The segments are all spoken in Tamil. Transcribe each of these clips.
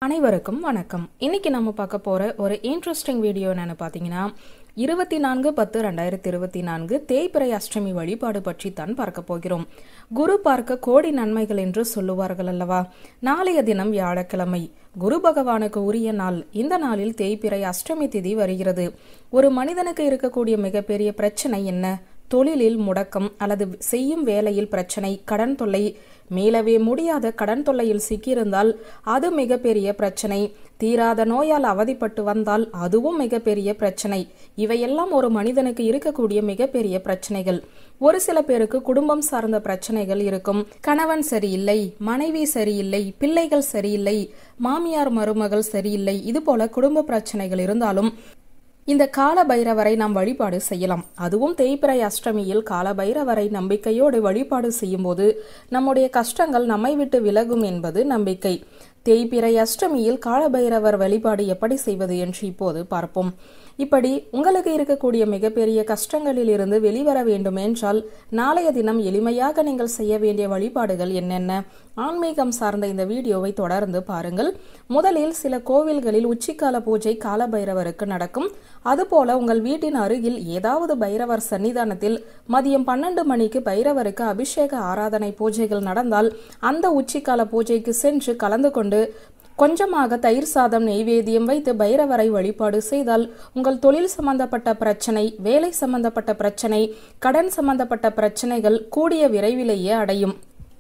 அனைவருக்கும் வணக்கம் இன்னைக்கு நம்ம பார்க்க போற ஒரு இன்ட்ரெஸ்டிங் வீடியோ என்னன்னு பார்த்தீங்கன்னா இருபத்தி நான்கு பத்து ரெண்டாயிரத்தி இருபத்தி நான்கு தேய்பிறை அஷ்டமி வழிபாடு பற்றி தான் பார்க்க போகிறோம் குரு பார்க்க கோடி நன்மைகள் என்று சொல்லுவார்கள் அல்லவா நாளைய தினம் வியாழக்கிழமை குரு பகவானுக்கு உரிய நாள் இந்த நாளில் தேய்பிறை அஷ்டமி திதி வருகிறது ஒரு மனிதனுக்கு இருக்கக்கூடிய மிகப்பெரிய பிரச்சனை என்ன தொழிலில் முடக்கம் அல்லது செய்யும் வேலையில் பிரச்சனை கடன் தொல்லை மீளவே முடியாத கடன் தொல்லையில் சிக்கியிருந்தால் அது மிகப்பெரிய பிரச்சனை தீராத நோயால் அவதிப்பட்டு வந்தால் அதுவும் மிகப்பெரிய பிரச்சனை இவையெல்லாம் ஒரு மனிதனுக்கு இருக்கக்கூடிய மிகப்பெரிய பிரச்சனைகள் ஒரு சில பேருக்கு குடும்பம் சார்ந்த பிரச்சனைகள் இருக்கும் கணவன் சரியில்லை மனைவி சரியில்லை பிள்ளைகள் சரியில்லை மாமியார் மருமகள் சரியில்லை இது போல குடும்ப பிரச்சனைகள் இருந்தாலும் இந்த கால பைரவரை நாம் வழிபாடு செய்யலாம் அதுவும் தேய்பிறை அஷ்டமியில் கால பைரவரை நம்பிக்கையோடு வழிபாடு செய்யும்போது நம்முடைய கஷ்டங்கள் நம்மை விட்டு விலகும் என்பது நம்பிக்கை தேய்பிறை அஷ்டமியில் காலபைரவர் வழிபாடு எப்படி செய்வது என்று இப்போது பார்ப்போம் இப்படி உங்களுக்கு இருக்கக்கூடிய மிகப்பெரிய கஷ்டங்களில் இருந்து வெளிவர வேண்டும் என்றால் நாளைய தினம் எளிமையாக நீங்கள் செய்ய வேண்டிய வழிபாடுகள் என்னென்ன ஆன்மீகம் சார்ந்த இந்த வீடியோவை தொடர்ந்து பாருங்கள் முதலில் சில கோவில்களில் உச்சிக்கால பூஜை காலபைரவருக்கு நடக்கும் அதுபோல உங்கள் வீட்டின் அருகில் ஏதாவது பைரவர் சன்னிதானத்தில் மதியம் பன்னெண்டு மணிக்கு பைரவருக்கு அபிஷேக ஆராதனை பூஜைகள் நடந்தால் அந்த உச்சிக்கால பூஜைக்கு சென்று கலந்து கொண்டு கொஞ்சமாக தயிர் சாதம் நெய்வேத்தியம் வைத்து பைரவரை வழிபாடு செய்தால் உங்கள் தொழில் சம்பந்தப்பட்ட பிரச்சனை வேலை சம்பந்தப்பட்ட பிரச்சனை கடன் சம்பந்தப்பட்ட பிரச்சனைகள் கூடிய விரைவிலேயே அடையும்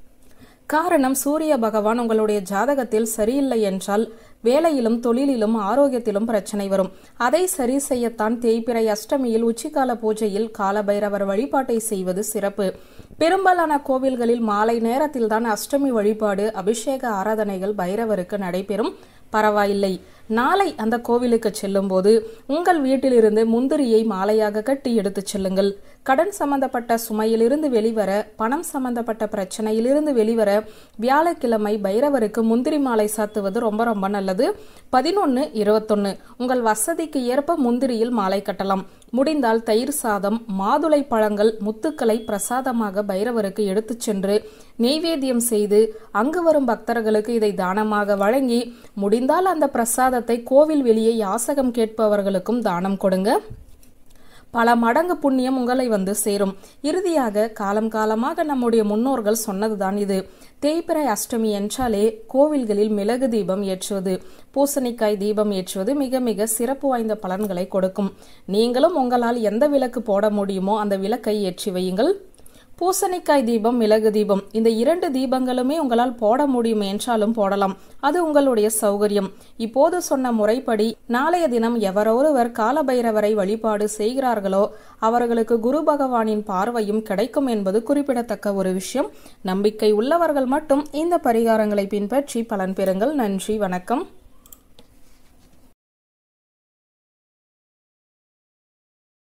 காரணம் சூரிய பகவான் உங்களுடைய ஜாதகத்தில் சரியில்லை என்றால் வேலையிலும் தொழிலிலும் ஆரோக்கியத்திலும் பிரச்சனை வரும் அதை சரி செய்யத்தான் தேய்பிறை அஷ்டமியில் உச்சிக்கால பூஜையில் காலபைரவர் வழிபாட்டை செய்வது சிறப்பு பெரும்பாலான கோவில்களில் மாலை நேரத்தில் தான் அஷ்டமி வழிபாடு அபிஷேக ஆராதனைகள் பைரவருக்கு நடைபெறும் பரவாயில்லை நாளை அந்த கோவிலுக்கு செல்லும் போது உங்கள் வீட்டிலிருந்து முந்திரியை மாலையாக கட்டி எடுத்துச் செல்லுங்கள் கடன் சம்பந்தப்பட்ட சுமையிலிருந்து வெளிவர பணம் சம்பந்தப்பட்ட பிரச்சனையிலிருந்து வெளிவர வியாழக்கிழமை பைரவருக்கு முந்திரி மாலை சாத்துவது ரொம்ப ரொம்ப நல்லது பதினொன்னு இருபத்தொன்னு உங்கள் வசதிக்கு ஏற்ப முந்திரியில் மாலை கட்டலாம் முடிந்தால் தயிர் சாதம் மாதுளை பழங்கள் முத்துக்களை பிரசாதமாக பைரவருக்கு எடுத்துச் சென்று நெய்வேத்தியம் செய்து அங்கு வரும் பக்தர்களுக்கு இதை தானமாக வழங்கி முடிந்தால் அந்த பிரசாதத்தை கோவில் வெளியே யாசகம் கேட்பவர்களுக்கும் தானம் கொடுங்க பல மடங்கு புண்ணியம் உங்களை வந்து சேரும் இறுதியாக காலம் காலமாக நம்முடைய முன்னோர்கள் சொன்னதுதான் இது தேய்பிறை அஷ்டமி என்றாலே கோவில்களில் மிளகு தீபம் ஏற்றுவது பூசணிக்காய் தீபம் ஏற்றுவது மிக மிக சிறப்பு வாய்ந்த பலன்களை கொடுக்கும் நீங்களும் உங்களால் எந்த விளக்கு போட முடியுமோ அந்த விளக்கை ஏற்றி வையுங்கள் பூசணிக்காய் தீபம் மிளகு தீபம் இந்த இரண்டு தீபங்களுமே உங்களால் போட முடியும் என்றாலும் போடலாம் அது உங்களுடைய சௌகரியம் இப்போது சொன்ன முறைப்படி நாளைய தினம் எவரொருவர் காலபைரவரை வழிபாடு செய்கிறார்களோ அவர்களுக்கு குரு பகவானின் பார்வையும் கிடைக்கும் என்பது குறிப்பிடத்தக்க ஒரு விஷயம் நம்பிக்கை உள்ளவர்கள் மட்டும் இந்த பரிகாரங்களை பின்பற்றி பலன் பெறுங்கள் நன்றி வணக்கம்